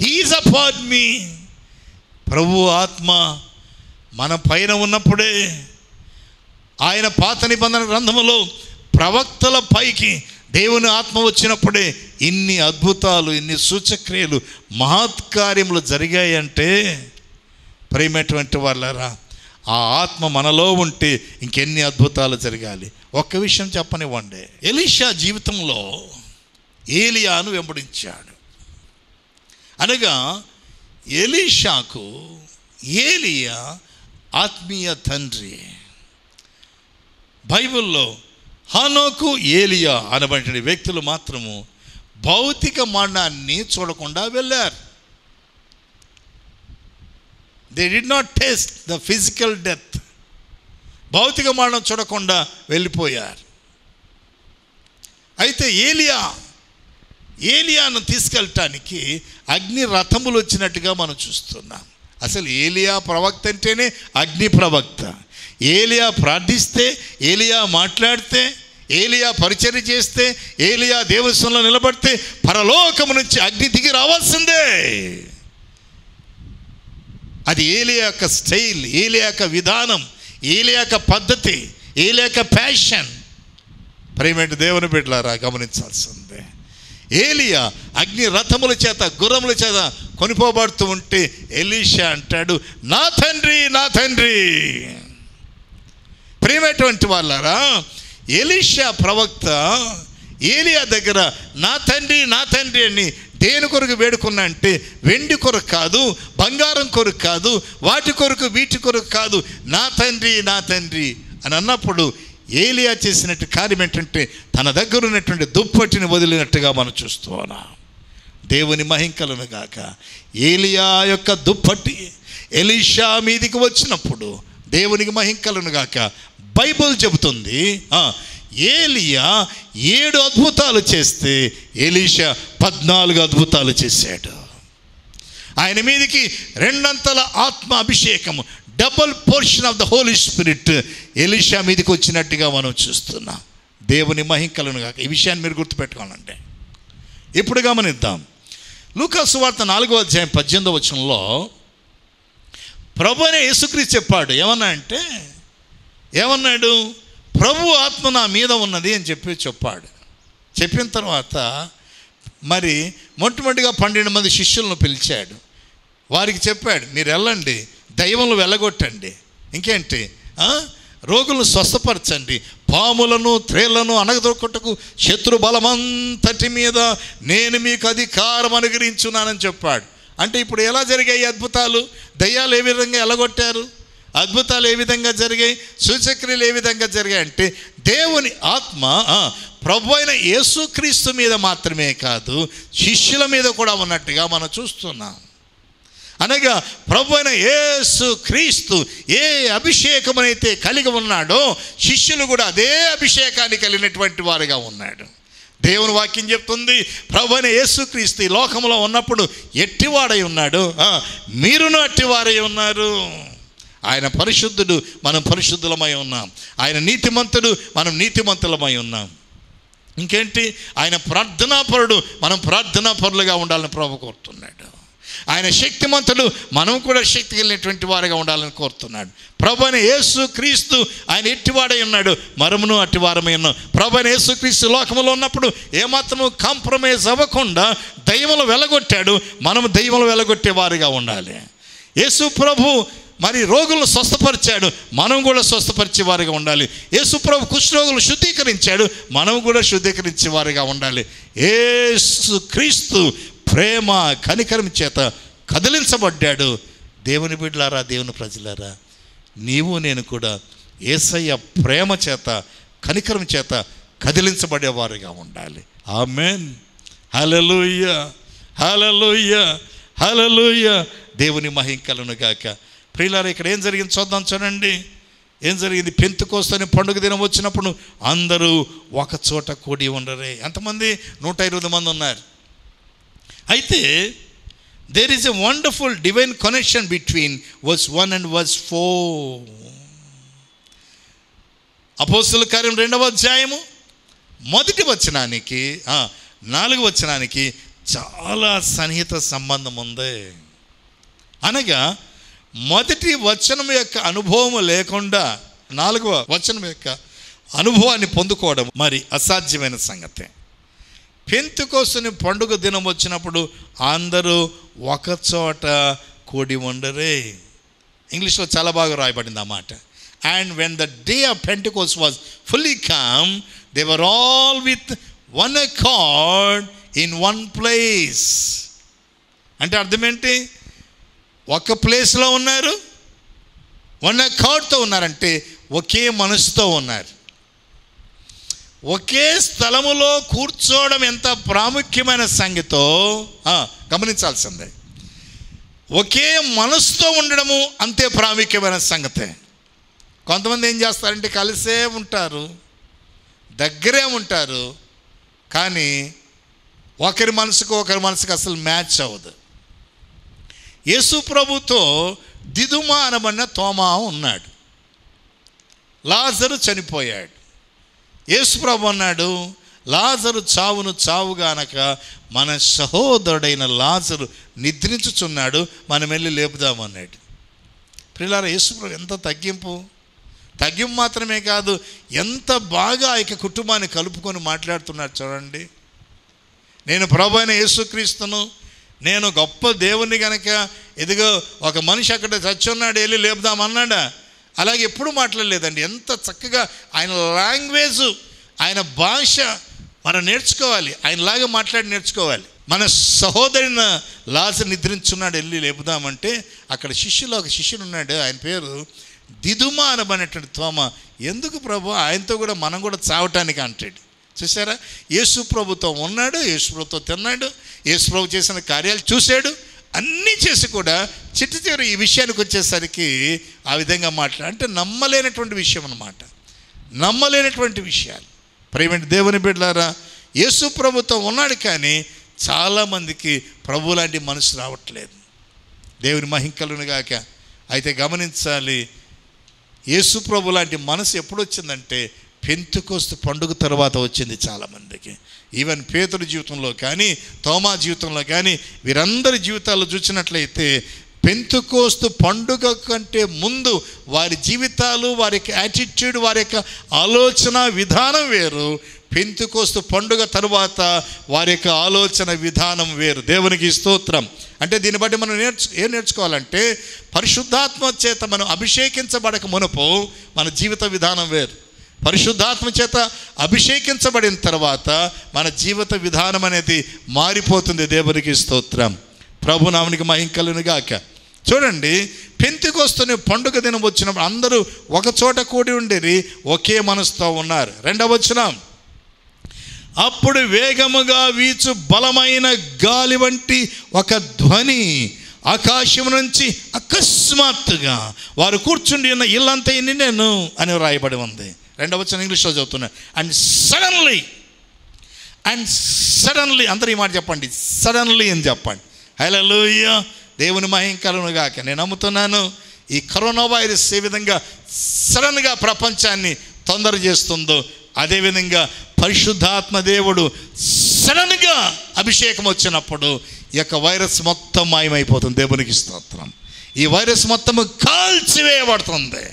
He's upon me ప్రభు ఆత్మ మన పైన ఉన్నప్పుడే ఆయన పాత నిబంధన గ్రంథములో ప్రవక్తల పైకి దేవుని ఆత్మ వచ్చినప్పుడే ఇన్ని అద్భుతాలు ఇన్ని సూచక్రియలు మహత్కార్యములు జరిగాయంటే ప్రేమటువంటి వాళ్ళరా ఆ ఆత్మ మనలో ఉంటే ఇంకెన్ని అద్భుతాలు జరగాలి ఒక్క విషయం చెప్పనివ్వండి ఎలీషా జీవితంలో ఏలియాను వెంబడించాడు అనగా ఎలీషాకు ఏలియా ఆత్మీయ తండ్రి బైబిల్లో హనోకు ఏలియా అనబడిన వ్యక్తులు మాత్రము భౌతిక మరణాన్ని చూడకుండా వెళ్ళారు they did not taste the physical death భౌతిక మరణం చూడకుండా వెళ్ళిపోయారు అయితే ఏలియా ఏలియాను తీసుకెళ్ళటానికి అగ్ని రథములు వచ్చినట్టుగా మనం చూస్తున్నాం అసలు ఏలియా ప్రవక్త అంటేనే అగ్ని ప్రవక్త ఏలియా ప్రార్థిస్తే ఏలియా మాట్లాడితే ఏలియా పరిచర్య చేస్తే ఏలియా దేవస్థంలో నిలబడితే పరలోకము నుంచి అగ్ని దిగి రావాల్సిందే అది ఏలియా యొక్క స్టైల్ ఏలియా యొక్క విధానం ఏలియా యొక్క పద్ధతి ఏలియా యొక్క ప్యాషన్ ప్రేమేంటి దేవుని బిడ్డలారా గమనించాల్సిందే ఏలియా అగ్ని రథముల చేత గుర్రముల చేత కొనిపోబడుతూ ఉంటే ఎలీషా అంటాడు నా తండ్రి నా తండ్రి ప్రేమటువంటి వాళ్ళారా ఎలీషా ప్రవక్త ఏలియా దగ్గర నా తండ్రి నా తండ్రి అని దేని కొరకు వేడుకున్నా అంటే వెండి కొరకు కాదు బంగారం కొరకు కాదు వాటి కొరకు వీటి కొరకు కాదు నా తండ్రి నా తండ్రి అని అన్నప్పుడు ఏలియా చేసినట్టు కార్యం ఏంటంటే తన దగ్గర ఉన్నటువంటి దుప్పటిని వదిలినట్టుగా మనం చూస్తూ ఉన్నాం దేవుని మహింకలను గాక ఏలియా యొక్క దుప్పటి ఎలీషా మీదికి వచ్చినప్పుడు దేవునికి మహింకలను గాక బైబుల్ చెబుతుంది ఆ, ఏలియా ఏడు అద్భుతాలు చేస్తే ఎలీషా పద్నాలుగు అద్భుతాలు చేశాడు ఆయన మీదికి రెండంతల ఆత్మ అభిషేకము double portion of the Holy Spirit Elisha మీదకి వచ్చినట్టుగా మనం చూస్తున్నాం దేవుని మహింకలను కాక ఈ విషయాన్ని మీరు గుర్తుపెట్టుకోవాలంటే ఇప్పుడు గమనిద్దాం లూకాసు వార్త నాలుగో అధ్యాయం పద్దెనిమిదో వచనంలో ప్రభు అనే యేసుక్రీస్తు చెప్పాడు ఏమన్నా అంటే ఏమన్నాడు ప్రభు ఆత్మ నా మీద ఉన్నది అని చెప్పి చెప్పాడు చెప్పిన తర్వాత మరి మొట్టమొదటిగా పన్నెండు మంది శిష్యులను పిలిచాడు వారికి చెప్పాడు మీరు వెళ్ళండి దైవంలో వెళ్ళగొట్టండి ఇంకేంటి ఆ? రోగులను స్వస్థపరచండి పాములను త్రేళ్లను అనగదొక్కటకు శత్రు బలమంతటి మీద నేను మీకు అధికారం అనుగ్రహించున్నానని చెప్పాడు అంటే ఇప్పుడు ఎలా జరిగాయి అద్భుతాలు దయ్యాలు ఏ విధంగా ఎలగొట్టారు అద్భుతాలు ఏ విధంగా జరిగాయి సూచక్రియలు ఏ విధంగా జరిగాయి అంటే దేవుని ఆత్మ ఆ, ప్రభు అయిన యేసుక్రీస్తు మీద మాత్రమే కాదు శిష్యుల మీద కూడా ఉన్నట్టుగా మనం చూస్తున్నాం అనగా ప్రభు అయిన యేసు క్రీస్తు ఏ అభిషేకమునైతే కలిగి ఉన్నాడో శిష్యులు కూడా అదే అభిషేకాన్ని కలిగినటువంటి వారుగా ఉన్నాడు దేవుని వాక్యం చెప్తుంది ప్రభు అయిన యేసుక్రీస్తు ఈ లోకంలో ఉన్నప్పుడు ఎట్టివాడై ఉన్నాడు ఆ, మీరును అట్టివారై ఉన్నారు ఆయన పరిశుద్ధుడు మనం పరిశుద్ధులమై ఉన్నాం ఆయన నీతిమంతుడు మనం నీతిమంతులమై ఉన్నాం ఇంకేంటి ఆయన ప్రార్థనాపరుడు మనం ప్రార్థనాపరులుగా ఉండాలని ప్రభు కోరుతున్నాడు ఆయన శక్తిమంతుడు మనం కూడా శక్తి కలిగినటువంటి వారిగా ఉండాలని కోరుతున్నాడు ప్రభు అయిన యేసు క్రీస్తు ఆయన ఎట్టివాడై ఉన్నాడు మరమును అట్టివారమై ఉన్నాం ప్రభు అయిన యేసు క్రీస్తు లోకంలో ఉన్నప్పుడు ఏమాత్రము కాంప్రమైజ్ అవ్వకుండా దైవంలో వెలగొట్టాడు మనం దైవంలో వెలగొట్టే వారిగా ఉండాలి యేసు ప్రభు మరి రోగులను స్వస్థపరిచాడు మనం కూడా స్వస్థపరిచే వారిగా ఉండాలి యేసు ప్రభు కుష్ఠరోగులు శుద్ధీకరించాడు మనం కూడా శుద్ధీకరించే వారిగా ఉండాలి యేసు క్రీస్తు ప్రేమ కనికరం చేత కదిలించబడ్డాడు దేవుని బిడ్డలారా దేవుని ప్రజలారా నీవు నేను కూడా ఏసయ్య ప్రేమ చేత కనికరం చేత కదిలించబడేవారుగా ఉండాలి ఆమెన్ హలలుయ్య హలలుయ్య హలలుయ్య దేవుని మహింకలను గాక ప్రియులారా ఇక్కడ ఏం జరిగింది చూద్దాం చూడండి ఏం జరిగింది పెంతుకోస్తని పండుగ దినం వచ్చినప్పుడు అందరూ ఒక చోట కూడి ఉండరే ఎంతమంది నూట ఇరవై మంది ఉన్నారు అయితే there is a wonderful divine connection between verse one and verse four అపోస్తుల కార్యం రెండవ అధ్యాయము మొదటి వచనానికి ఆ, నాలుగు వచనానికి చాలా సన్నిహిత సంబంధం ఉంది అనగా మొదటి వచనం యొక్క అనుభవం లేకుండా నాలుగవ వచనం యొక్క అనుభవాన్ని పొందుకోవడం మరి అసాధ్యమైన సంగతే పెంతుకోసుని పండుగ దినం వచ్చినప్పుడు అందరూ ఒకచోట కూడి ఉండరే ఇంగ్లీష్లో చాలా బాగా రాయబడింది ఆ మాట and when the day of Pentecost was fully come they were all with one accord in one place అంటే అర్థం ఏంటి ఒక ప్లేస్లో ఉన్నారు వన్ అకార్డ్తో ఉన్నారంటే ఒకే మనసుతో ఉన్నారు ఒకే స్థలములో కూర్చోవడం ఎంత ప్రాముఖ్యమైన సంగతో ఆ, గమనించాల్సిందే ఒకే మనసుతో ఉండడము అంతే ప్రాముఖ్యమైన సంగతే కొంతమంది ఏం చేస్తారంటే కలిసే ఉంటారు దగ్గరే ఉంటారు కానీ ఒకరి మనసుకు ఒకరి మనసుకు అసలు మ్యాచ్ అవ్వదు యేసు ప్రభుతో దిదుమా అనబడిన తోమా ఉన్నాడు లాజరు చనిపోయాడు యేసు ప్రభు అన్నాడు లాజరు చావును చావుగానక మన సహోదరుడైన లాజరు నిద్రించుచున్నాడు మనం వెళ్ళి లేపుదామన్నాడు ప్రిలార యేసు ప్రభు ఎంత తగ్గింపు తగ్గింపు మాత్రమే కాదు ఎంత బాగా ఆ యొక్క కుటుంబాన్ని కలుపుకొని మాట్లాడుతున్నాడు చూడండి నేను ప్రభు అయిన యేసుక్రీస్తును నేను గొప్ప దేవుణ్ణి గనక ఎదిగో ఒక మనిషి అక్కడ చచ్చున్నాడు వెళ్ళి లేపుదామన్నాడా అలాగే ఎప్పుడు మాట్లాడలేదండి ఎంత చక్కగా ఆయన లాంగ్వేజ్ ఆయన భాష మనం నేర్చుకోవాలి ఆయనలాగా మాట్లాడి నేర్చుకోవాలి మన సహోదరిన లాజ నిద్రించున్నాడు వెళ్ళి లేపుదామంటే అక్కడ శిష్యులో ఒక శిష్యుడు ఉన్నాడు ఆయన పేరు దిదుమా అనబడినటువంటి తోమ ఎందుకు ప్రభు ఆయనతో కూడా మనం కూడా చావటానికి అంటాడు చూసారా యేసు ప్రభుతో ఉన్నాడు యేసు ప్రభుతో తిన్నాడు యేసు ప్రభు చేసిన కార్యాలు చూశాడు అన్నీ చేసి కూడా చిట్టు చివరి ఈ విషయానికి వచ్చేసరికి ఆ విధంగా మాట్లాడు అంటే నమ్మలేనటువంటి విషయం అన్నమాట నమ్మలేనటువంటి విషయాలు ప్రేమటి దేవుని బిడ్డలారా యేసు ప్రభుతో ఉన్నాడు కానీ చాలామందికి ప్రభు లాంటి మనసు రావట్లేదు దేవుని మహింకలను గాక అయితే గమనించాలి యేసు ప్రభు లాంటి మనసు ఎప్పుడు వచ్చిందంటే పెంతుకోస్తు పండుగ తర్వాత వచ్చింది చాలామందికి ఈవెన్ పేతుడి జీవితంలో కానీ తోమా జీవితంలో కానీ వీరందరి జీవితాల్లో చూసినట్లయితే పెంతుకోస్తు పండుగ కంటే ముందు వారి జీవితాలు వారి యొక్క యాటిట్యూడ్ వారి యొక్క ఆలోచన విధానం వేరు పెంతుకోస్తు పండుగ తరువాత వారి యొక్క ఆలోచన విధానం వేరు దేవునికి స్తోత్రం అంటే దీన్ని బట్టి మనం నేర్చు ఏం నేర్చుకోవాలంటే పరిశుద్ధాత్మ చేత మనం అభిషేకించబడక మునుపు మన జీవిత విధానం వేరు పరిశుద్ధాత్మ చేత అభిషేకించబడిన తర్వాత మన జీవిత విధానం అనేది మారిపోతుంది దేవునికి స్తోత్రం ప్రభునామునికి మహింకలను గాక చూడండి పెంతికొస్తున్న పండుగ దినం వచ్చినప్పుడు అందరూ ఒక చోట కూడి ఉండేది ఒకే మనసుతో ఉన్నారు రెండవ వచనం అప్పుడు వేగముగా వీచు బలమైన గాలి వంటి ఒక ధ్వని ఆకాశం నుంచి అకస్మాత్తుగా వారు కూర్చుండి ఉన్న ఇల్లంతా నేను అని రాయబడి ఉంది రెండవ వచ్చిన ఇంగ్లీష్లో చదువుతున్నాను అండ్ సడన్లీ అండ్ సడన్లీ అందరూ ఈ మాట చెప్పండి సడన్లీ అని చెప్పండి హలోయ దేవుని మహింకలను గాక నేను నమ్ముతున్నాను ఈ కరోనా వైరస్ ఏ విధంగా సడన్గా ప్రపంచాన్ని తొందర చేస్తుందో అదేవిధంగా పరిశుద్ధాత్మ దేవుడు సడన్గా అభిషేకం వచ్చినప్పుడు ఈ యొక్క వైరస్ మొత్తం మాయమైపోతుంది దేవునికి స్తోత్రం ఈ వైరస్ మొత్తం కాల్చివేయబడుతుంది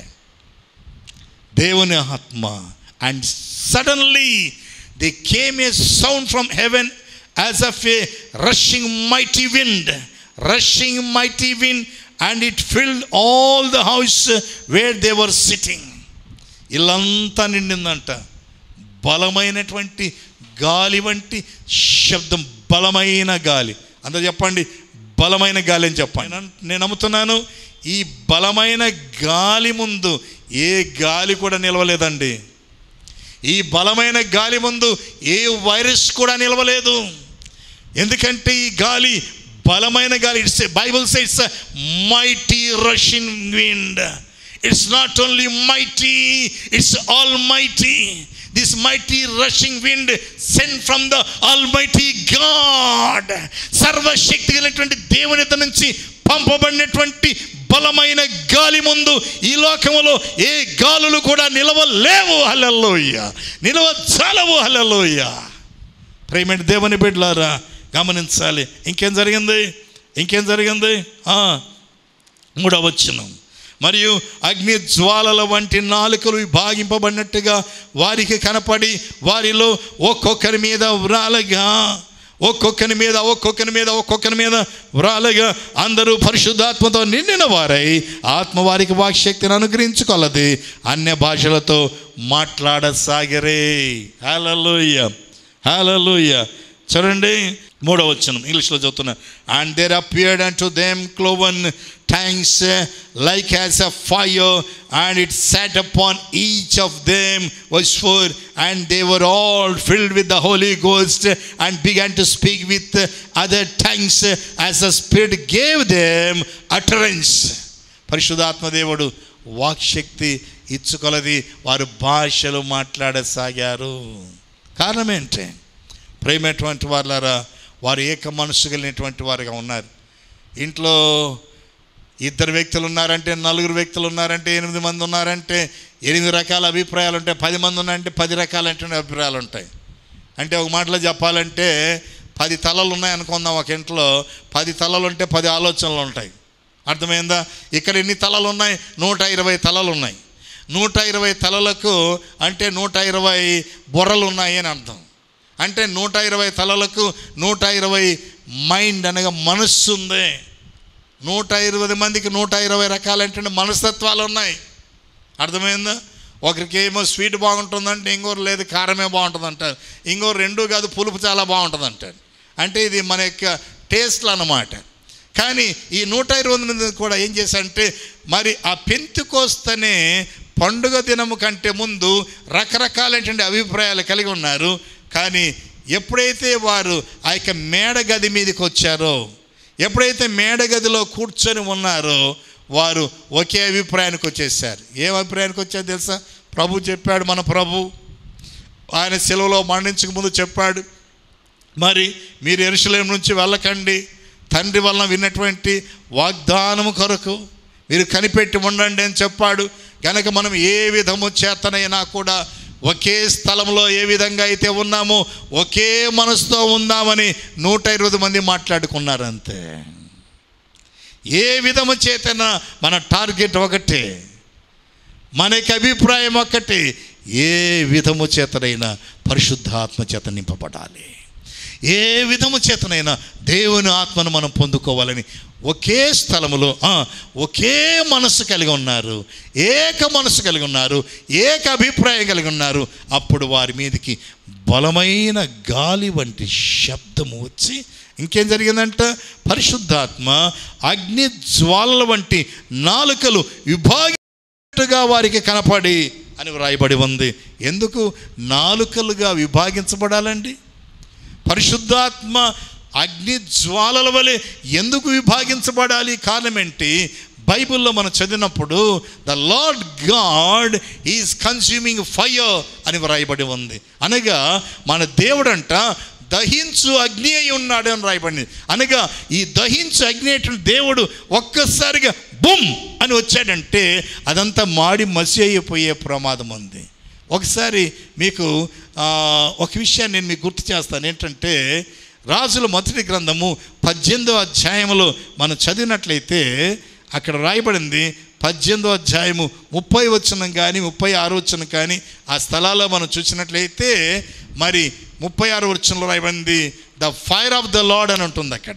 దేవుని ఆత్మ and suddenly there came a sound from heaven as of a rushing mighty wind rushing mighty wind and it filled all the house where they were sitting ఇల్లంతా నిండిందంట బలమైనటువంటి గాలి వంటి శబ్దం బలమైన గాలి అందరూ చెప్పండి బలమైన గాలి అని చెప్పండి నేను- నేను నమ్ముతున్నాను ఈ బలమైన గాలి ముందు ఏ గాలి కూడా నిలవలేదండి ఈ బలమైన గాలి ముందు ఏ వైరస్ కూడా నిలవలేదు ఎందుకంటే ఈ గాలి బలమైన గాలి ఇట్స్ బైబుల్ సైడ్స్ mighty rushing wind it's not only mighty it's almighty this mighty rushing wind send from the almighty God సర్వశక్తి కలిగినటువంటి దేవుని యొద్ద నుంచి పంపబడినటువంటి బలమైన గాలి ముందు ఈ లోకములో ఏ గాలులు కూడా నిలవలేవు హల్లెలూయ నిలవ చాలవు హల్లెలూయ ప్రేమటి దేవుని బిడ్డలారా గమనించాలి ఇంకేం జరిగింది ఇంకేం జరిగింది ఆ, మూడవ వచనం మరియు అగ్ని జ్వాలల వంటి నాలుకలు విభాగింపబడినట్టుగా వారికి కనపడి వారిలో ఒక్కొక్కరి మీద వ్రాలగా ఒక్కొక్కరి మీద ఒక్కొక్కరి మీద ఒక్కొక్కరి మీద వ్రాలగా అందరూ పరిశుద్ధాత్మతో నిండిన వారై ఆత్మ వారికి వాక్శక్తిని అనుగ్రహించుకొలది అన్య భాషలతో మాట్లాడసాగరే హల్లెలూయా హల్లెలూయా చూడండి మూడవ వచనం ఇంగ్లీష్లో చదువుతున్నా and there appeared and to them cloven tongues like as a fire and it sat upon each of them was for and they were all filled with the Holy Ghost and began to speak with other tongues as a spirit gave them utterance పరిశుధాత్మదేవుడు వాక్శక్తి ఇచ్చుకొలది వారు భాషలు మాట్లాడసాగారు కారణం ఏంటి ప్రేమటువంటి వాళ్ళారా వారు ఏక మనసు కలిగినటువంటి వారుగా ఉన్నారు ఇంట్లో ఇద్దరు వ్యక్తులు ఉన్నారంటే నలుగురు వ్యక్తులు ఉన్నారంటే ఎనిమిది మంది ఉన్నారంటే ఎనిమిది రకాల అభిప్రాయాలు ఉంటాయి పది మంది ఉన్నారంటే పది రకాలైనటువంటి అభిప్రాయాలు ఉంటాయి అంటే ఒక మాటలో చెప్పాలంటే పది తలలు ఉన్నాయి అనుకుందాం ఒక ఇంట్లో పది తలలు ఉంటే పది ఆలోచనలు ఉంటాయి అర్థమైందా ఇక్కడ ఎన్ని తలలు ఉన్నాయి నూట ఇరవై తలలు ఉన్నాయి నూట ఇరవై తలలకు అంటే నూట ఇరవై బుర్రలు ఉన్నాయి అని అర్థం అంటే నూట ఇరవై తలలకు నూట ఇరవై మైండ్ అనగా మనస్సు ఉంది నూట ఇరవై మందికి నూట ఇరవై రకాలైనటువంటి మనస్తత్వాలు ఉన్నాయి అర్థమైందా ఒకరికి ఏమో స్వీట్ బాగుంటుందంటే ఇంకోరు లేదు కారమే బాగుంటుంది అంటారు ఇంకోరు రెండు కాదు పులుపు చాలా బాగుంటుంది అంటారు అంటే ఇది మన యొక్క టేస్ట్లు అన్నమాట కానీ ఈ నూట ఇరవై మంది కూడా ఏం చేశారంటే మరి ఆ పెంతుకోస్తనే పండుగ దినము కంటే ముందు రకరకాలైనటువంటి అభిప్రాయాలు కలిగి ఉన్నారు కానీ ఎప్పుడైతే వారు ఆ యొక్క మేడ గది మీదకి వచ్చారో ఎప్పుడైతే మేడ గదిలో కూర్చొని ఉన్నారో వారు ఒకే అభిప్రాయానికి వచ్చేసారు ఏం అభిప్రాయానికి వచ్చారు తెలుసా ప్రభు చెప్పాడు మన ప్రభు ఆయన సెలవులో మరణించక ముందు చెప్పాడు మరి మీరు ఎరుసలేం నుంచి వెళ్ళకండి తండ్రి వలన విన్నటువంటి వాగ్దానము కొరకు మీరు కనిపెట్టి ఉండండి అని చెప్పాడు కనుక మనం ఏ విధము చేతనైనా కూడా ఒకే స్థలంలో ఏ విధంగా అయితే ఉన్నామో ఒకే మనసుతో ఉందామని నూట ఇరవై మంది మాట్లాడుకున్నారు అంతే ఏ విధము చేతన మన టార్గెట్ ఒకటే మనకి అభిప్రాయం ఒక్కటి ఏ విధము చేతనైనా పరిశుద్ధాత్మ చేత నింపబడాలి ఏ విధము చేతనైనా దేవుని ఆత్మను మనం పొందుకోవాలని ఒకే స్థలములో ఆ, ఒకే మనసు కలిగి ఉన్నారు ఏక మనసు కలిగి ఉన్నారు ఏక అభిప్రాయం కలిగి ఉన్నారు అప్పుడు వారి మీదకి బలమైన గాలి వంటి శబ్దము వచ్చి ఇంకేం జరిగిందంట పరిశుద్ధాత్మ అగ్ని జ్వాలల వంటి నాలుకలు విభాగినట్టుగా వారికి కనపడి అని వ్రాయబడి ఉంది ఎందుకు నాలుకలుగా విభాగించబడాలండి పరిశుద్ధాత్మ అగ్ని జ్వాలల వలె ఎందుకు విభాగించబడాలి కారణం ఏంటి బైబిల్లో మనం చదివినప్పుడు the Lord God is consuming fire అని వ్రాయబడి ఉంది అనగా మన దేవుడంట దహించు అగ్ని అయి ఉన్నాడు అని రాయబడింది అనగా ఈ దహించు అగ్ని అయినటువంటి దేవుడు ఒక్కసారిగా బుమ్ అని వచ్చాడంటే అదంతా మాడి మసి అయిపోయే ప్రమాదం ఉంది ఒకసారి మీకు ఆ, ఒక విషయాన్ని నేను మీకు గుర్తు చేస్తాను ఏంటంటే రాజుల మొదటి గ్రంథము పద్దెనిమిదో అధ్యాయంలో మనం చదివినట్లయితే అక్కడ రాయబడింది పద్దెనిమిదో అధ్యాయము ముప్పై వచనం కానీ ముప్పై ఆరు వచనం కానీ ఆ స్థలాల్లో మనం చూసినట్లయితే మరి ముప్పై ఆరు వచనంలో రాయబడింది the fire of the Lord అని ఉంటుంది అక్కడ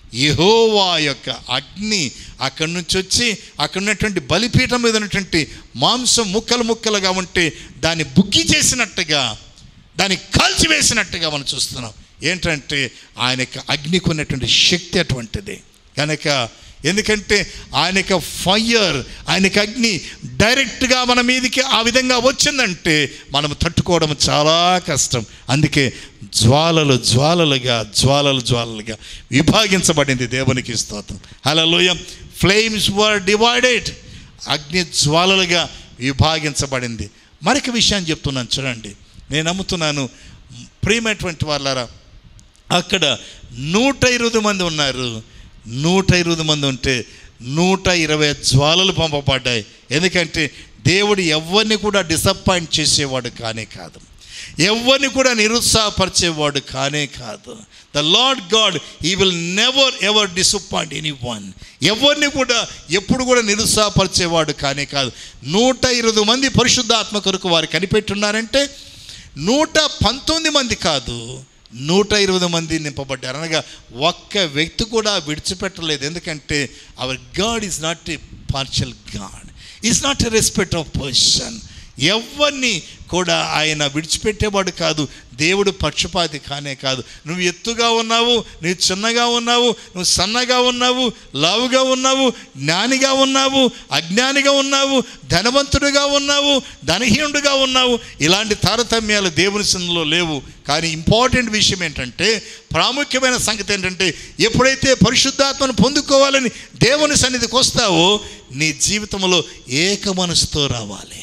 యెహోవా యొక్క అగ్ని అక్కడి నుంచి వచ్చి అక్కడ ఉన్నటువంటి బలిపీఠం మీద ఉన్నటువంటి మాంసం ముక్కలు ముక్కలుగా ఉంటే దాన్ని బుగ్గి చేసినట్టుగా దాన్ని కాల్చివేసినట్టుగా మనం చూస్తున్నాం ఏంటంటే ఆయన యొక్క అగ్నికి ఉన్నటువంటి శక్తి అటువంటిది కనుక ఎందుకంటే ఆయన యొక్క ఫైర్ ఆయనకి అగ్ని డైరెక్ట్గా మన మీదకి ఆ విధంగా వచ్చిందంటే మనం తట్టుకోవడం చాలా కష్టం అందుకే జ్వాలలు జ్వాలలుగా జ్వాలలు జ్వాలలుగా విభాగించబడింది దేవునికి స్తోత్రం హలోయ ఫ్లేమ్స్ వర్ డివైడెడ్ అగ్ని జ్వాలలుగా విభాగించబడింది మరొక విషయాన్ని చెప్తున్నాను చూడండి నేను నమ్ముతున్నాను ప్రియమైనటువంటి వాళ్ళారా అక్కడ నూట ఇరవై మంది ఉన్నారు నూట ఇరవై మంది ఉంటే నూట ఇరవై జ్వాలలు పంపబడ్డాయి ఎందుకంటే దేవుడు ఎవరిని కూడా డిసప్పాయింట్ చేసేవాడు కానే కాదు ఎవరిని కూడా నిరుత్సాహపరిచేవాడు కానే కాదు the Lord God he will never ever disappoint anyone ఎవరిని కూడా ఎప్పుడు కూడా నిరుత్సాహపరిచేవాడు కానే కాదు నూట ఇరవై మంది పరిశుద్ధాత్మ కొరకు వారు కనిపెట్టున్నారంటే నూట పంతొమ్మిది మంది కాదు నూట ఇరవై మంది నింపబడ్డారు అనగా ఒక్క వ్యక్తి కూడా విడిచిపెట్టలేదు ఎందుకంటే our God is not a partial God is not a respect of person ఎవరిని కూడా ఆయన విడిచిపెట్టేవాడు కాదు దేవుడు పక్షపాతి కానే కాదు నువ్వు ఎత్తుగా ఉన్నావు నువ్వు చిన్నగా ఉన్నావు నువ్వు సన్నగా ఉన్నావు లావుగా ఉన్నావు జ్ఞానిగా ఉన్నావు అజ్ఞానిగా ఉన్నావు ధనవంతుడిగా ఉన్నావు ధనహీనుడిగా ఉన్నావు ఇలాంటి తారతమ్యాలు దేవుని సన్నిధిలో లేవు కానీ ఇంపార్టెంట్ విషయం ఏంటంటే ప్రాముఖ్యమైన సంగతి ఏంటంటే ఎప్పుడైతే పరిశుద్ధాత్మను పొందుకోవాలని దేవుని సన్నిధికి వస్తావో నీ జీవితంలో ఏక మనసుతో రావాలి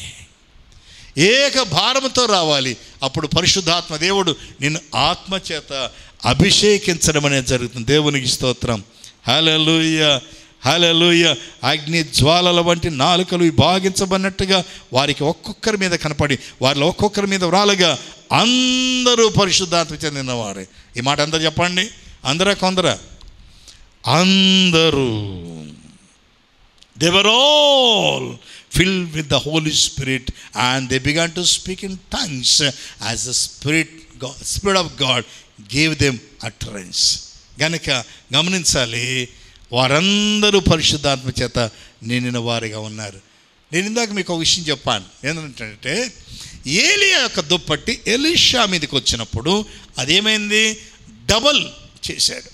ఏక భారముతో రావాలి అప్పుడు పరిశుద్ధాత్మ దేవుడు నిన్ను ఆత్మ చేత అభిషేకించడం అనేది జరుగుతుంది దేవునికి స్తోత్రం హలలుయ హలలుయ అగ్ని జ్వాలల వంటి నాలుకలు విభాగించబడినట్టుగా వారికి ఒక్కొక్కరి మీద కనపడి వారిలో ఒక్కొక్కరి మీద వ్రాలగా అందరూ పరిశుద్ధాత్మ చెందినవారే ఈ మాట అందరూ చెప్పండి అందరా కొందరా అందరూ they were all filled with the Holy Spirit and they began to speak in tongues as the Spirit, God, Spirit of God gave them utterance. గనుక గమనించాలి వారందరూ పరిశుద్ధాత్మ చేత నిండిన వారిగా ఉన్నారు నేను ఇందాక మీకు ఒక విషయం చెప్పాను ఏంటంటే ఏలియా యొక్క దుప్పట్టి ఎలీషా మీదకి వచ్చినప్పుడు అదేమైంది డబల్ చేశాడు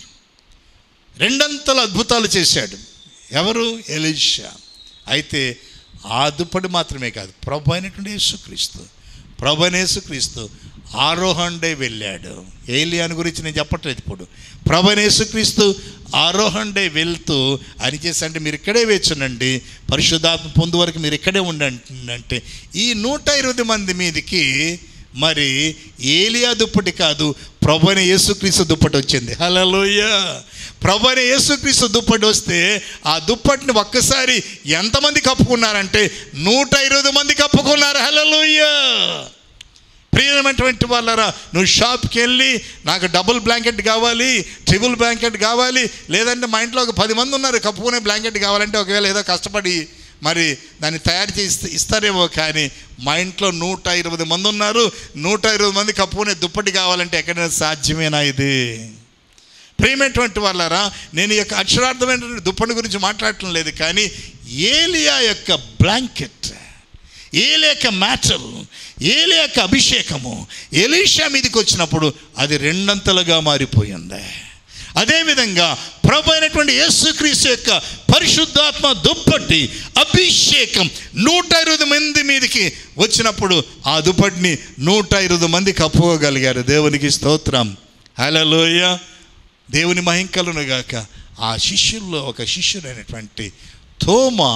రెండంతల అద్భుతాలు చేశాడు ఎవరు ఎలీషా అయితే ఆ దుప్పటి మాత్రమే కాదు ప్రభు అయినటువంటి యేసుక్రీస్తు ప్రభు అయిన యేసుక్రీస్తు ఆరోహండే వెళ్ళాడు ఏలియాని గురించి నేను చెప్పట్లేదు ఇప్పుడు ప్రభు అయిన యేసుక్రీస్తు ఆరోహండే వెళ్తూ అని చేసి అంటే మీరు ఇక్కడే వేచునండి పరిశుద్ధాత్మ పొందు వరకు మీరు ఇక్కడే ఉండండి అంటే ఈ నూట ఇరవై మంది మీదకి మరి ఏలియా దుప్పటి కాదు ప్రభు అయిన యేసుక్రీస్తు దుప్పటి వచ్చింది హలోయ ప్రభు అయిన యేసుక్రీస్తు దుప్పటి వస్తే ఆ దుప్పటిని ఒక్కసారి ఎంతమంది కప్పుకున్నారంటే నూట ఇరవై మంది కప్పుకున్నారు హలోయ ప్రియమైనటువంటి వాళ్ళరా నువ్వు షాప్కి వెళ్ళి నాకు డబుల్ బ్లాంకెట్ కావాలి ట్రిపుల్ బ్లాంకెట్ కావాలి లేదంటే మా ఇంట్లో ఒక పది మంది ఉన్నారు కప్పుకునే బ్లాంకెట్ కావాలంటే ఒకవేళ ఏదో కష్టపడి మరి దాన్ని తయారు చేసి ఇస్తారేమో కానీ మా ఇంట్లో నూట ఇరవై మంది ఉన్నారు నూట ఇరవై మంది కప్పుకునే దుప్పటి కావాలంటే ఎక్కడైనా సాధ్యమేనా ఇది ప్రియమైనటువంటి వాళ్ళారా నేను ఈ యొక్క అక్షరార్థమైనటువంటి దుప్పటి గురించి మాట్లాడటం లేదు కానీ ఏలియా యొక్క బ్లాంకెట్ ఏలియా యొక్క మ్యాటర్ ఏలియా యొక్క అభిషేకము ఎలీషా మీదకి వచ్చినప్పుడు అది రెండంతలుగా మారిపోయింది అదేవిధంగా ప్రభు అయినటువంటి యేసుక్రీస్తు యొక్క పరిశుద్ధాత్మ దుప్పటి అభిషేకం నూట ఇరవై మంది మీదకి వచ్చినప్పుడు ఆ దుప్పటిని నూట ఇరవై మంది కప్పుకోగలిగారు దేవునికి స్తోత్రం హలోయ దేవుని మహింకలను గాక ఆ శిష్యుల్లో ఒక శిష్యుడైనటువంటి తోమా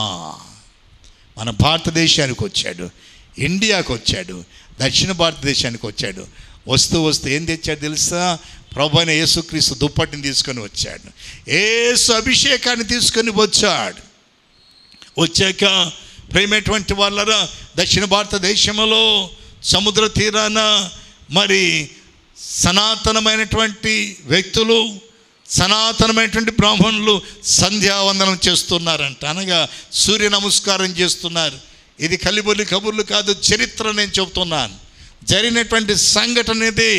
మన భారతదేశానికి వచ్చాడు ఇండియాకు వచ్చాడు దక్షిణ భారతదేశానికి వచ్చాడు వస్తూ వస్తూ ఏం తెచ్చాడు తెలుసా ప్రభు అయిన యేసుక్రీస్తు దుప్పటిని తీసుకొని వచ్చాడు ఏసు అభిషేకాన్ని తీసుకొని వచ్చాడు వచ్చాక ప్రేమటువంటి వాళ్ళరా దక్షిణ భారతదేశంలో సముద్ర తీరాన మరి సనాతనమైనటువంటి వ్యక్తులు సనాతనమైనటువంటి బ్రాహ్మణులు సంధ్యావందనం చేస్తున్నారంట అనగా సూర్య నమస్కారం చేస్తున్నారు ఇది కలిబొలి కబుర్లు కాదు చరిత్ర నేను చెబుతున్నాను జరిగినటువంటి సంఘటన ఇది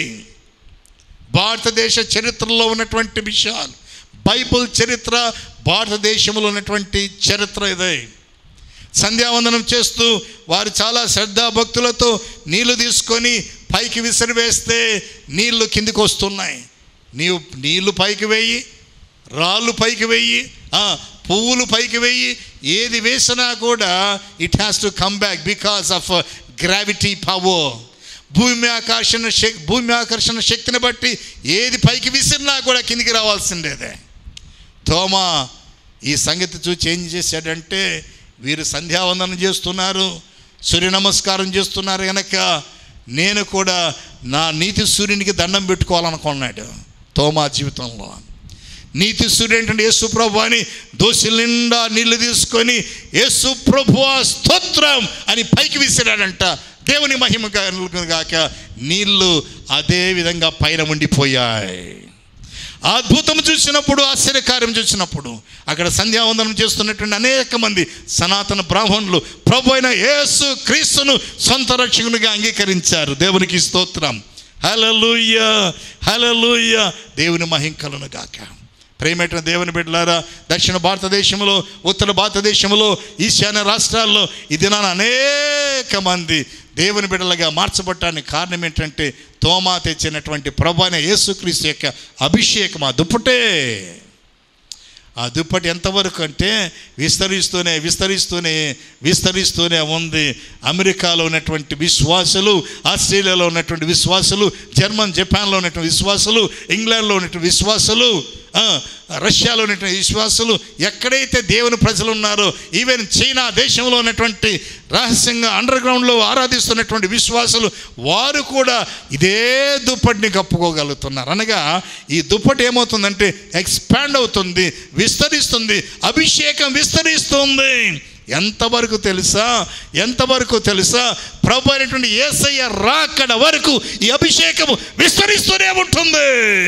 భారతదేశ చరిత్రలో ఉన్నటువంటి విషయాలు బైబుల్ చరిత్ర భారతదేశంలో ఉన్నటువంటి చరిత్ర ఇదే సంధ్యావందనం చేస్తూ వారు చాలా శ్రద్ధాభక్తులతో నీళ్లు తీసుకొని పైకి విసిరివేస్తే నీళ్లు కిందికి వస్తున్నాయి నీవు నీళ్లు పైకి వేయి రాళ్ళు పైకి వేయి ఆ, పువ్వులు పైకి వేయి ఏది వేసినా కూడా it has to come back because of gravity power భూమి ఆకర్షణ శక్ భూమి ఆకర్షణ శక్తిని బట్టి ఏది పైకి విసిరినా కూడా కిందికి రావాల్సిందేదే తోమా ఈ సంగతి చూసి ఏం చేశాడంటే వీరు సంధ్యావందనం చేస్తున్నారు సూర్య నమస్కారం చేస్తున్నారు కనుక నేను కూడా నా నీతి సూర్యునికి దండం పెట్టుకోవాలనుకున్నాడు తోమా జీవితంలో నీతి సూర్యుడు ఏంటంటే యేసు ప్రభు అని దోశల నిండా నీళ్లు తీసుకొని యేసు ప్రభు స్తోత్రం అని పైకి విసిరాడంట దేవుని మహిమ గాక నీళ్లు అదే విధంగా పైన ఉండిపోయాయి ఆ అద్భుతం చూసినప్పుడు ఆశ్చర్యకార్యం చూసినప్పుడు అక్కడ సంధ్యావందనం చేస్తున్నటువంటి అనేక మంది సనాతన బ్రాహ్మణులు ప్రభు అయిన యేసు క్రీస్తును సొంత రక్షకునిగా అంగీకరించారు దేవునికి స్తోత్రం హలలుయ హలలుయ దేవుని మహింకలను గాక ప్రేమేట దేవుని బిడ్డలారా దక్షిణ భారతదేశంలో ఉత్తర భారతదేశంలో ఈశాన్య రాష్ట్రాల్లో ఈ దినాన అనేక మంది దేవుని బిడ్డలుగా మార్చబడటానికి కారణం ఏంటంటే తోమా తెచ్చినటువంటి ప్రభు అయిన యేసుక్రీస్తు యొక్క అభిషేకం ఆ దుప్పటే ఆ దుప్పటి ఎంతవరకు అంటే విస్తరిస్తూనే విస్తరిస్తూనే విస్తరిస్తూనే ఉంది అమెరికాలో ఉన్నటువంటి విశ్వాసులు ఆస్ట్రేలియాలో ఉన్నటువంటి విశ్వాసులు జర్మన్ జపాన్లో ఉన్నటువంటి విశ్వాసులు ఇంగ్లాండ్లో ఉన్నటువంటి విశ్వాసులు ఆ, రష్యాలో ఉన్నటువంటి విశ్వాసులు ఎక్కడైతే దేవుని ప్రజలు ఉన్నారో ఈవెన్ చైనా దేశంలో ఉన్నటువంటి రహస్యంగా అండర్ గ్రౌండ్లో ఆరాధిస్తున్నటువంటి విశ్వాసులు వారు కూడా ఇదే దుప్పటిని కప్పుకోగలుగుతున్నారు అనగా ఈ దుప్పటి ఏమవుతుందంటే ఎక్స్పాండ్ అవుతుంది విస్తరిస్తుంది అభిషేకం విస్తరిస్తుంది ఎంతవరకు తెలుసా ఎంతవరకు తెలుసా ప్రభు అయినటువంటి ఏసయ్య రాకడ వరకు ఈ అభిషేకము విస్తరిస్తూనే ఉంటుంది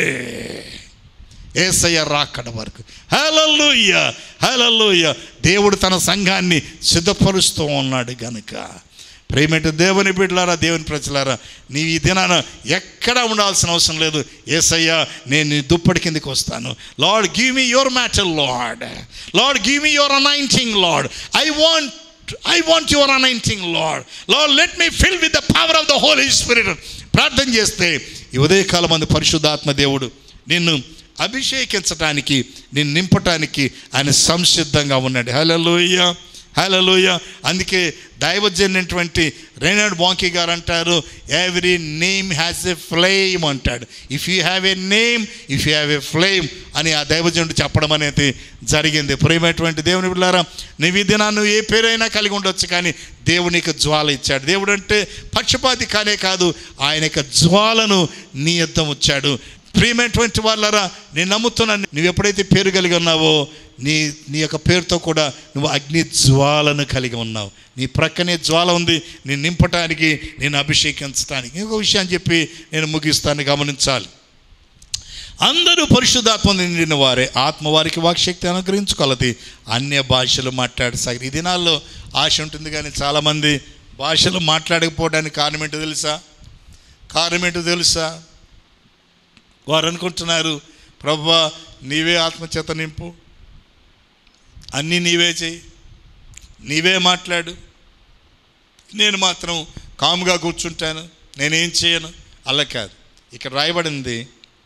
ఏసయ్య రాకడ వరకు హలలుయ్య హలలుయ్య దేవుడు తన సంఘాన్ని సిద్ధపరుస్తూ ఉన్నాడు గనుక ప్రేమేట దేవుని బిడ్డలారా దేవుని ప్రజలారా నీవు ఈ దినాన ఎక్కడ ఉండాల్సిన అవసరం లేదు ఏసయ్య నేను నీ దుప్పటి కిందకి వస్తాను Lord give me your matter Lord Lord give me your anointing Lord I want I want your anointing Lord Lord let me fill with the power of the Holy Spirit ప్రార్థన చేస్తే ఈ ఉదయకాలం మంది పరిశుద్ధాత్మ దేవుడు నిన్ను అభిషేకించటానికి నిన్ను నింపటానికి ఆయన సంసిద్ధంగా ఉన్నాడు హలలోయ హలలోయ అందుకే దైవజన్యటువంటి రేనాడ్ బాంకీ గారు అంటారు every name has a flame అంటాడు if you have a name if you have a flame అని ఆ దైవజనుడు చెప్పడం అనేది జరిగింది ప్రేమైనటువంటి దేవుని బిడ్డారా నువ్వు ఈ దినాన్ని నువ్వు ఏ పేరైనా కలిగి ఉండొచ్చు కానీ దేవునికి జ్వాల ఇచ్చాడు దేవుడు అంటే పక్షపాతి కానే కాదు ఆయన యొక్క జ్వాలను నీ యుద్ధం వచ్చాడు ప్రియమైనటువంటి వాళ్ళరా నేను నమ్ముతున్నాను నువ్వు ఎప్పుడైతే పేరు కలిగి ఉన్నావో నీ నీ యొక్క పేరుతో కూడా నువ్వు అగ్ని జ్వాలను కలిగి ఉన్నావు నీ ప్రక్కనే జ్వాల ఉంది నేను నింపటానికి నేను అభిషేకించడానికి ఇంకొక విషయం చెప్పి నేను ముగిస్తాను గమనించాలి అందరూ పరిశుద్ధాత్మ నిండిన వారే ఆత్మ వారికి వాక్శక్తి అనుగ్రహించుకోలది అన్య భాషలు మాట్లాడసాగి ఈ దినాల్లో ఆశ ఉంటుంది కానీ చాలామంది భాషలు మాట్లాడకపోవడానికి కారణం ఏంటో తెలుసా కారణం ఏంటో తెలుసా వారు అనుకుంటున్నారు ప్రభా నీవే ఆత్మచేత నింపు అన్నీ నీవే చేయి నీవే మాట్లాడు నేను మాత్రం కాముగా కూర్చుంటాను నేనేం చేయను అలా కాదు ఇక్కడ రాయబడింది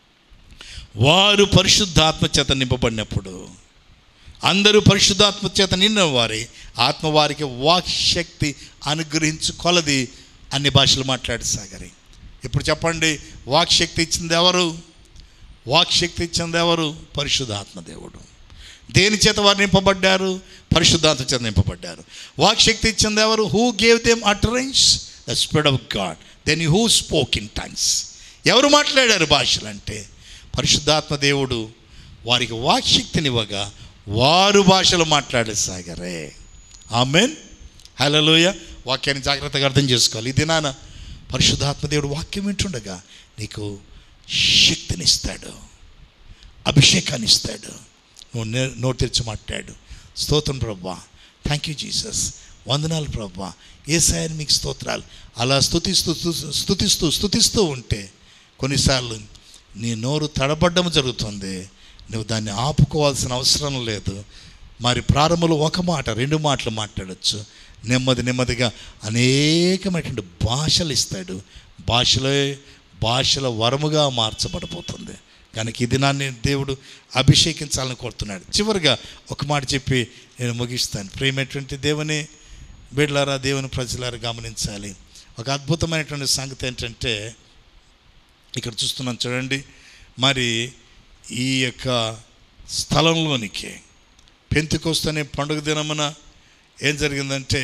వారు పరిశుద్ధాత్మ చేత నింపబడినప్పుడు అందరూ పరిశుద్ధాత్మ చేత నిన్న వారి ఆత్మ వారికి వాక్శక్తి అనుగ్రహించు కొలది అన్ని భాషలు మాట్లాడసాగరి ఇప్పుడు చెప్పండి వాక్శక్తి ఇచ్చింది ఎవరు వాక్శక్తి ఇచ్చింది ఎవరు పరిశుద్ధాత్మ దేవుడు దేని చేత వారు నింపబడ్డారు పరిశుద్ధాత్మ చేత నింపబడ్డారు వాక్శక్తి ఇచ్చింది ఎవరు who gave them utterance the spirit of God then who spoke in tongues ఎవరు మాట్లాడారు భాషలు అంటే పరిశుద్ధాత్మ దేవుడు వారికి వాక్శక్తినివ్వగా వారు భాషలు మాట్లాడసాగరే ఆమెన్ హలోయ వాక్యాన్ని జాగ్రత్తగా అర్థం చేసుకోవాలి ఈ దినాన పరిశుద్ధాత్మ దేవుడు వాక్యం వింటుండగా నీకు శక్తినిస్తాడు అభిషేకాన్ని ఇస్తాడు నువ్వు నే- నోరు తెరిచి మాట్లాడు స్తోత్రం ప్రభా థ్యాంక్ యూ జీసస్ వందనాలు ప్రభా ఏసాయని మీకు స్తోత్రాలు అలా స్తుతిస్తూ స్తు- స్తుతిస్తూ స్తుతిస్తూ ఉంటే కొన్నిసార్లు నీ నోరు తడబడ్డం జరుగుతుంది నువ్వు దాన్ని ఆపుకోవాల్సిన అవసరం లేదు మరి ప్రారంభంలో ఒక మాట రెండు మాటలు మాట్లాడచ్చు నెమ్మది నెమ్మదిగా అనేకమైనటువంటి భాషలు ఇస్తాడు భాషలే భాషల వరముగా మార్చబడిపోతుంది కనుక ఈ దినాన్ని దేవుడు అభిషేకించాలని కోరుతున్నాడు చివరిగా ఒక మాట చెప్పి నేను ముగిస్తాను ప్రేమటువంటి దేవుని బిడ్లారా దేవుని ప్రజలారా గమనించాలి ఒక అద్భుతమైనటువంటి సంగతి ఏంటంటే ఇక్కడ చూస్తున్నాం చూడండి మరి ఈ యొక్క స్థలంలోనికి పెంతుకొస్తనే పండుగ దినమున ఏం జరిగిందంటే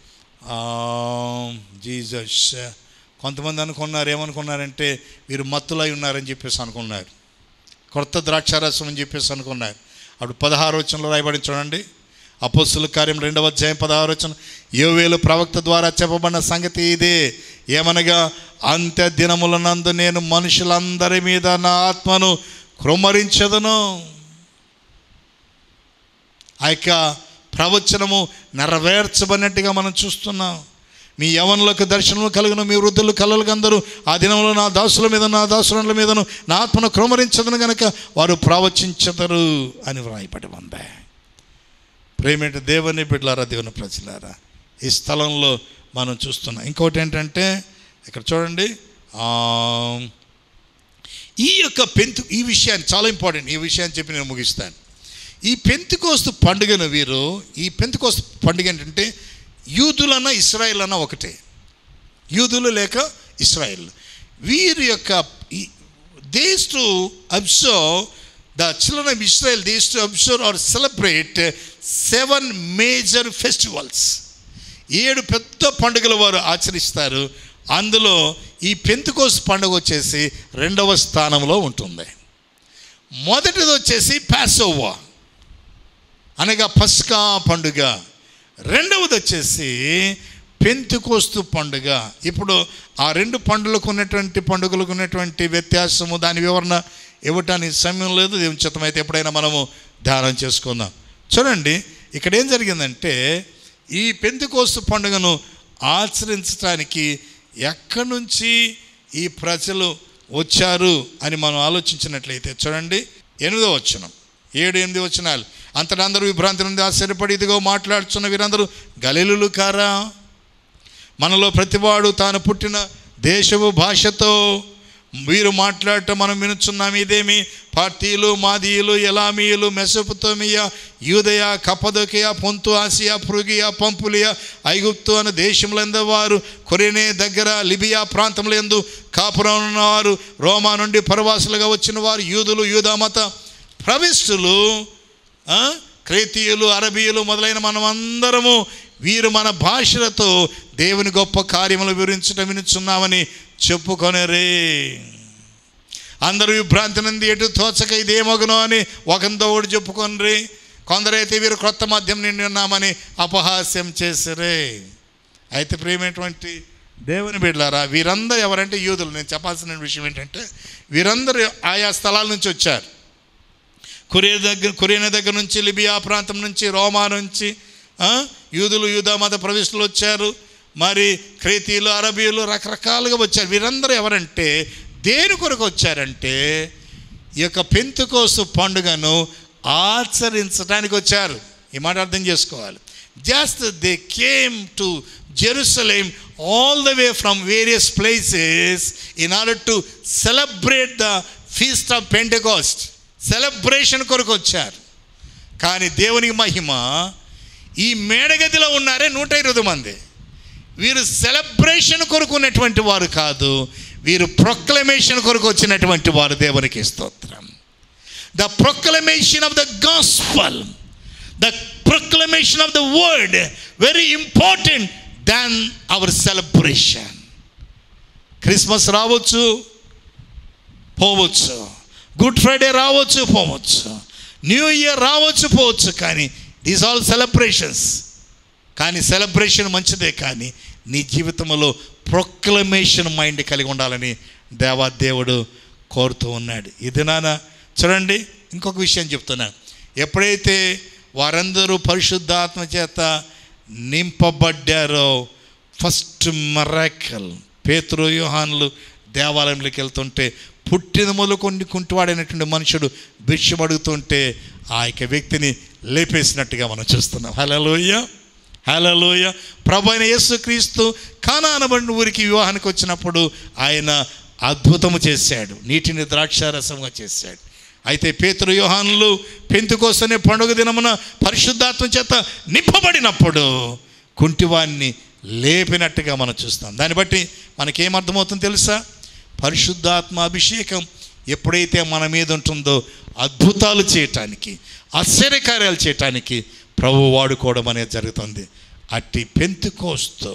జీజస్ కొంతమంది అనుకున్నారు ఏమనుకున్నారంటే వీరు మత్తులై ఉన్నారని చెప్పేసి అనుకున్నారు కొత్త ద్రాక్షారసం అని చెప్పేసి అనుకున్నారు అప్పుడు పదహారు వచనంలో రాయబడి చూడండి అపోస్తుల కార్యం రెండవ అధ్యాయం పదహారు వచ్చిన యోవేలు ప్రవక్త ద్వారా చెప్పబడిన సంగతి ఇదే ఏమనగా అంత్య దినములనందు నేను మనుషులందరి మీద నా ఆత్మను కృమ్మరించదను ఆ యొక్క ప్రవచనము నెరవేర్చబడినట్టుగా మనం చూస్తున్నాం మీ యవనులకు దర్శనము కలుగును మీ వృద్ధులు కలలకు అందరూ ఆ దినంలో నా దాసుల మీద నా దాసుల మీదను నా ఆత్మను క్రమరించదను గనక వారు ప్రవచించదరు అని వ్రాయపడి ఉంది ప్రేమేంటి దేవుని బిడ్డలారా దేవుని ప్రజలారా ఈ స్థలంలో మనం చూస్తున్నాం ఇంకోటి ఏంటంటే ఇక్కడ చూడండి ఆ, ఈ యొక్క పెంతు ఈ విషయాన్ని చాలా ఇంపార్టెంట్ ఈ విషయాన్ని చెప్పి నేను ముగిస్తాను ఈ పెంతుకోస్తు పండుగను వీరు ఈ పెంతుకోస్తు పండుగ ఏంటంటే యూదులన్న ఇస్రాయిల్ అన్న ఒకటే యూదులు లేక ఇస్రాయిల్ వీరి యొక్క days to observe the children of Israel days to observe or celebrate seven major festivals ఏడు పెద్ద పండుగలు వారు ఆచరిస్తారు అందులో ఈ పెంతుకోస్ పండుగ వచ్చేసి రెండవ స్థానంలో ఉంటుంది మొదటిది వచ్చేసి ప్యాసోవా అనగా పస్కా పండుగ రెండవది వచ్చేసి పెంతుకోస్తు పండుగ ఇప్పుడు ఆ రెండు పండుగలకు ఉన్నటువంటి పండుగలకు ఉన్నటువంటి వ్యత్యాసము దాని వివరణ ఇవ్వటానికి సమయం లేదు దేవుని చిత్తమైతే ఎప్పుడైనా మనము ధ్యానం చేసుకుందాం చూడండి ఇక్కడ ఏం జరిగిందంటే ఈ పెంతుకోస్తు పండుగను ఆచరించడానికి ఎక్కడి నుంచి ఈ ప్రజలు వచ్చారు అని మనం ఆలోచించినట్లయితే చూడండి ఎనిమిదో వచనం ఏడు ఎనిమిది వచనాలు అంతటా అందరూ విభ్రాంతి నుండి ఆశ్చర్యపడి ఇదిగో మాట్లాడుతున్న వీరందరూ గలీలులు కారా మనలో ప్రతివాడు తాను పుట్టిన దేశము భాషతో వీరు మాట్లాడటం మనం వినుచున్నాం ఇదేమి పార్టీలు మాదీయులు ఎలామీయులు మెసపుతోమియా యూదయ కపదొకియా పొంతు ఆసియా పృగియా పంపులియా ఐగుప్తు అనే దేశములందు వారు కొరినే దగ్గర లిబియా ప్రాంతంలో ఎందు కాపురం ఉన్నవారు రోమా నుండి పరవాసులుగా వచ్చిన వారు యూదులు యూదామత ప్రవిష్టులు ఆ, క్రేతీయులు అరబీయులు మొదలైన మనం అందరము వీరు మన భాషలతో దేవుని గొప్ప కార్యములు వివరించడం వినుచున్నామని చెప్పుకొనరే అందరూ విభ్రాంతి నుండి ఎటు తోచక ఇదేమగునో అని ఒకంతో ఒకటి చెప్పుకొనరి కొందరైతే వీరు క్రొత్త మద్యం నిండి ఉన్నామని అపహాస్యం చేసిరే అయితే ప్రేమేటువంటి దేవుని బిడ్డలారా వీరందరూ ఎవరంటే యూదులు నేను చెప్పాల్సిన విషయం ఏంటంటే వీరందరూ ఆయా స్థలాల నుంచి వచ్చారు కొరియా దగ్గర కొరియా దగ్గర నుంచి లిబియా ప్రాంతం నుంచి రోమా నుంచి ఆ, యూదులు యూదా మత ప్రవిష్టులు వచ్చారు మరి క్రేతీయులు అరబీయులు రకరకాలుగా వచ్చారు వీరందరూ ఎవరంటే దేని కొరకు వచ్చారంటే ఈ యొక్క పెంతుకోసు పండుగను ఆచరించడానికి వచ్చారు ఈ మాట అర్థం చేసుకోవాలి just they came to Jerusalem all the way from various places in order to celebrate the feast of Pentecost celebration కొరకు వచ్చారు కానీ దేవునికి మహిమ ఈ మేడగదిలో ఉన్నారే నూట ఇరవై మంది వీరు సెలబ్రేషన్ కొరకు ఉన్నటువంటి వారు కాదు వీరు ప్రొక్లమేషన్ కొరకు వచ్చినటువంటి వారు దేవునికి స్తోత్రం the proclamation of the gospel the proclamation of the word very important than our celebration Christmas రావచ్చు పోవచ్చు గుడ్ ఫ్రైడే రావచ్చు పోవచ్చు న్యూ ఇయర్ రావచ్చు పోవచ్చు కానీ దీస్ ఆల్ సెలబ్రేషన్స్ కానీ సెలబ్రేషన్ మంచిదే కానీ నీ జీవితంలో ప్రొక్లమేషన్ మైండ్ కలిగి ఉండాలని దేవా దేవుడు కోరుతూ ఉన్నాడు ఇది నాన్న చూడండి ఇంకొక విషయం చెప్తున్నాను ఎప్పుడైతే వారందరూ పరిశుద్ధాత్మ చేత నింపబడ్డారో ఫస్ట్ మరాకల్ పేతురు యోహాన్లు దేవాలయంలోకి వెళ్తుంటే పుట్టిన మొదలుకొని కుంటివాడైనటువంటి మనుషుడు భిక్షం అడుగుతుంటే ఆ యొక్క వ్యక్తిని లేపేసినట్టుగా మనం చూస్తున్నాం హలోయ హలోయ ప్రభు అయిన యేసుక్రీస్తు కానా అనబడిన ఊరికి వివాహానికి వచ్చినప్పుడు ఆయన అద్భుతము చేశాడు నీటిని ద్రాక్షారసంగా చేశాడు అయితే పేతురు యోహానులు పెంతుకోసనే పండుగ దినమున పరిశుద్ధాత్మ చేత నింపబడినప్పుడు కుంటివాన్ని లేపినట్టుగా మనం చూస్తాం దాన్ని బట్టి మనకేమర్థమవుతుందో తెలుసా పరిశుద్ధాత్మ అభిషేకం ఎప్పుడైతే మన మీద ఉంటుందో అద్భుతాలు చేయటానికి ఆశ్చర్యకార్యాలు చేయటానికి ప్రభు వాడుకోవడం అనేది జరుగుతుంది అట్టి పెంతుకోస్తూ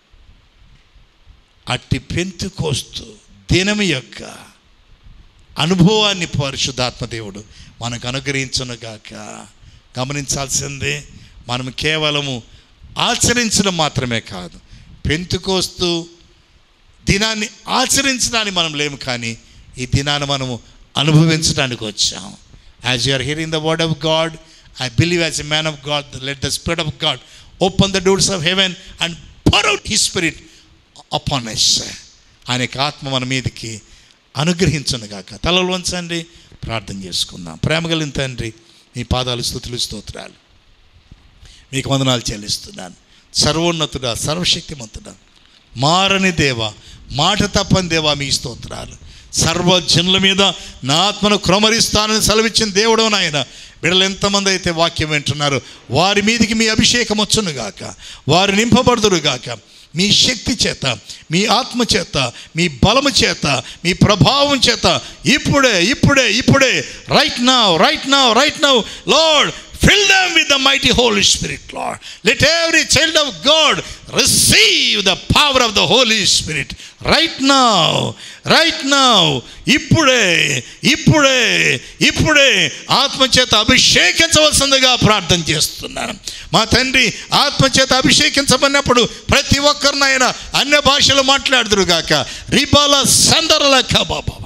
అట్టి పెంతుకోస్తూ దినం యొక్క అనుభవాన్ని పరిశుద్ధాత్మ దేవుడు మనకు అనుగ్రహించునుగాక గమనించాల్సిందే మనం కేవలము ఆచరించడం మాత్రమే కాదు పెంతుకోస్తూ దినాన్ని ఆచరించడానికి మనం లేము కానీ ఈ దినాన్ని మనము అనుభవించడానికి వచ్చాం as you're hearing the word of God I believe as a man of God let the spirit of God open the doors of heaven and pour out his spirit upon us ఆయన యొక్క ఆత్మ మన మీదకి అనుగ్రహించను గాక తలలు వంచండి ప్రార్థన చేసుకుందాం ప్రేమ కలిగిన తండ్రి మీ పాదాలు స్థుతులు స్తోత్రాలు మీకు వందనాలు చెల్లిస్తున్నాను సర్వోన్నతుడా సర్వశక్తిమంతుడా మారని దేవ మాట తప్పని దేవా మీ స్తోత్రాలు సర్వజనుల మీద నా ఆత్మను క్రమరిస్తానని సెలవిచ్చిన దేవుడు నాయన బిడ్డలు ఎంతమంది అయితే వాక్యం వింటున్నారు వారి మీదికి మీ అభిషేకం వచ్చును గాక వారు నింపబడుదురు గాక మీ శక్తి చేత మీ ఆత్మ చేత మీ బలము చేత మీ ప్రభావం చేత ఇప్పుడే ఇప్పుడే ఇప్పుడే right now right now right now Lord Fill them with the mighty Holy Spirit, Lord. Let every child of God receive the power of the Holy Spirit right now. Right now. ఇప్పుడే ఇప్పుడే ఇప్పుడే ఆత్మచేత అభిషేకించవలసిందిగా ప్రార్థన చేస్తున్నాను మా తండ్రి ఆత్మచేత అభిషేకించబడినప్పుడు ప్రతి ఒక్కరినైనా అన్య భాషలు మాట్లాడుదురు గాక రిబాల సందరల బాబా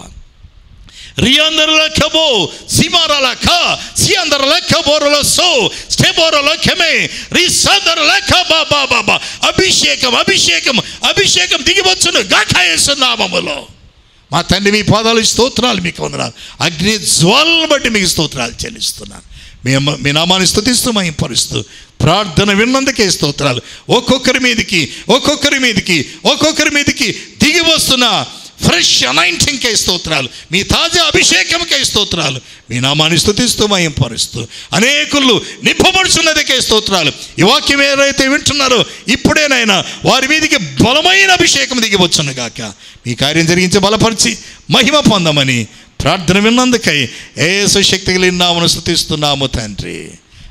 రియాందర లెక్కబో సిమార లెక్క సియాందర లెక్క బోరల సో స్టెబోర లెక్కమే రిసందర లెక్క బాబా బాబా అభిషేకం అభిషేకం అభిషేకం దిగివచ్చును గాకాయేసు నామములో మా తండ్రి మీ పాదాలు స్తోత్రాలు మీకు వందనాలు అగ్ని జ్వాలను బట్టి మీకు స్తోత్రాలు చెల్లిస్తున్నాను మీ అమ్మ మీ నామాన్ని స్థుతిస్తూ మహింపరుస్తూ ప్రార్థన విన్నందుకే స్తోత్రాలు ఒక్కొక్కరి మీదకి ఒక్కొక్కరి మీదకి ఒక్కొక్కరి మీదకి దిగి వస్తున్న ఫ్రెష్ అనాయింటింగ్కే స్తోత్రాలు మీ తాజా అభిషేకంకే స్తోత్రాలు మీ నామాన్ని స్థుతిస్తూ మహింపరుస్తూ అనేకులు నింపబడుచున్నదికే స్తోత్రాలు ఈ వాక్యం ఏదైతే వింటున్నారో ఇప్పుడేనైనా వారి మీదకి బలమైన అభిషేకం దిగివచ్చును గాక మీ కార్యం జరిగించి బలపరిచి మహిమ పొందమని ప్రార్థన విన్నందుకై ఏసు శక్తి కలిగిన నామను స్థుతిస్తున్నాము తండ్రి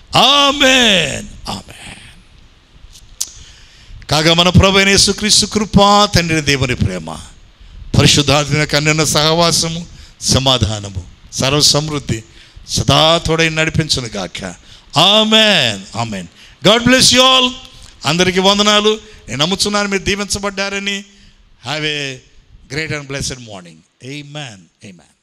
ఆమెన్ ఆమెన్ కాగా మన ప్రభు అయిన యేసుక్రీస్తు కృపా తండ్రి దేవుని ప్రేమ పరిశుద్ధాత్మ కన్నున్న సహవాసము సమాధానము సర్వ సమృద్ధి సదా తోడై నడిపించును గాక amen amen God bless you all అందరికీ వందనాలు నేను నమ్ముతున్నాను మీరు దీవించబడ్డారని have a great and blessed morning amen A man